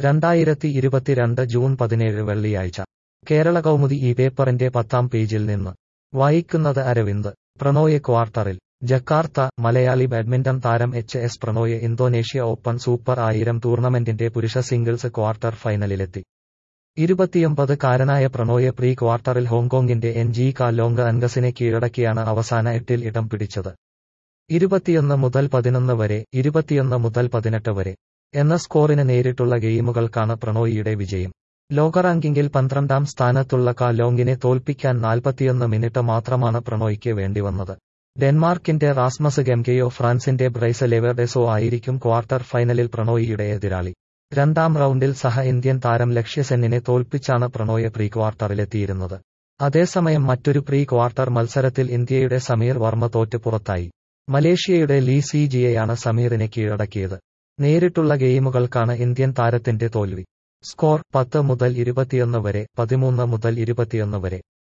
രണ്ടായിരത്തി ഇരുപത്തിരണ്ട് ജൂൺ പതിനേഴ് വെള്ളിയാഴ്ച കേരള കൗമുദി ഈ പേപ്പറിന്റെ പത്താം പേജിൽ നിന്ന് വായിക്കുന്നത് അരവിന്ദ് പ്രണോയ് ക്വാർട്ടറിൽ ജക്കാർത്ത മലയാളി ബാഡ്മിന്റൺ താരം H S Prannoy Indonesia open super ആയിരം ടൂർണമെന്റിന്റെ പുരുഷ സിംഗിൾസ് ക്വാർട്ടർ ഫൈനലിലെത്തി ഇരുപത്തിയൊമ്പത് കാരനായ പ്രണോയ് പ്രീ ക്വാർട്ടറിൽ ഹോങ്കോങ്ങിന്റെ എൻ ജി കാലോങ് അൻഗസിനെ കീഴടക്കിയാണ് അവസാന എട്ടിൽ ഇടം പിടിച്ചത് ഇരുപത്തിയൊന്ന് മുതൽ പതിനൊന്ന് വരെ ഇരുപത്തിയൊന്ന് മുതൽ പതിനെട്ട് വരെ എന്ന സ്കോറിന് നേരിട്ടുള്ള ഗെയിമുകൾക്കാണ് പ്രണോയിയുടെ വിജയം ലോക റാങ്കിങ്ങിൽ പന്ത്രണ്ടാം സ്ഥാനത്തുള്ള കാലോങ്ങിനെ തോൽപ്പിക്കാൻ നാൽപ്പത്തിയൊന്ന് മിനിറ്റ് മാത്രമാണ് പ്രണോയ്ക്ക് വേണ്ടിവന്നത് ഡെൻമാർക്കിന്റെ റാസ്മസ് ഗെംകെയോ ഫ്രാൻസിന്റെ ബ്രൈസ് ലെവർഡെസോ ആയിരിക്കും ക്വാർട്ടർ ഫൈനലിൽ പ്രണോയിയുടെ എതിരാളി രണ്ടാം റൗണ്ടിൽ സഹ ഇന്ത്യൻ താരം ലക്ഷ്യസെന്നിനെ തോൽപ്പിച്ചാണ് പ്രണോയ് പ്രീ ക്വാർട്ടറിലെത്തിയിരുന്നത് അതേസമയം മറ്റൊരു പ്രീ ക്വാർട്ടർ മത്സരത്തിൽ ഇന്ത്യയുടെ സമീർ വർമ്മ തോറ്റ് പുറത്തായി മലേഷ്യയുടെ ലീ സി ജിയെയാണ് സമീറിനെ കീഴടക്കിയത് നേരിട്ടുള്ള ഗെയിമുകൾക്കാണ് ഇന്ത്യൻ താരത്തിന്റെ തോൽവി സ്കോർ പത്ത് മുതൽ ഇരുപത്തിയൊന്ന് വരെ പതിമൂന്ന് മുതൽ ഇരുപത്തിയൊന്ന് വരെ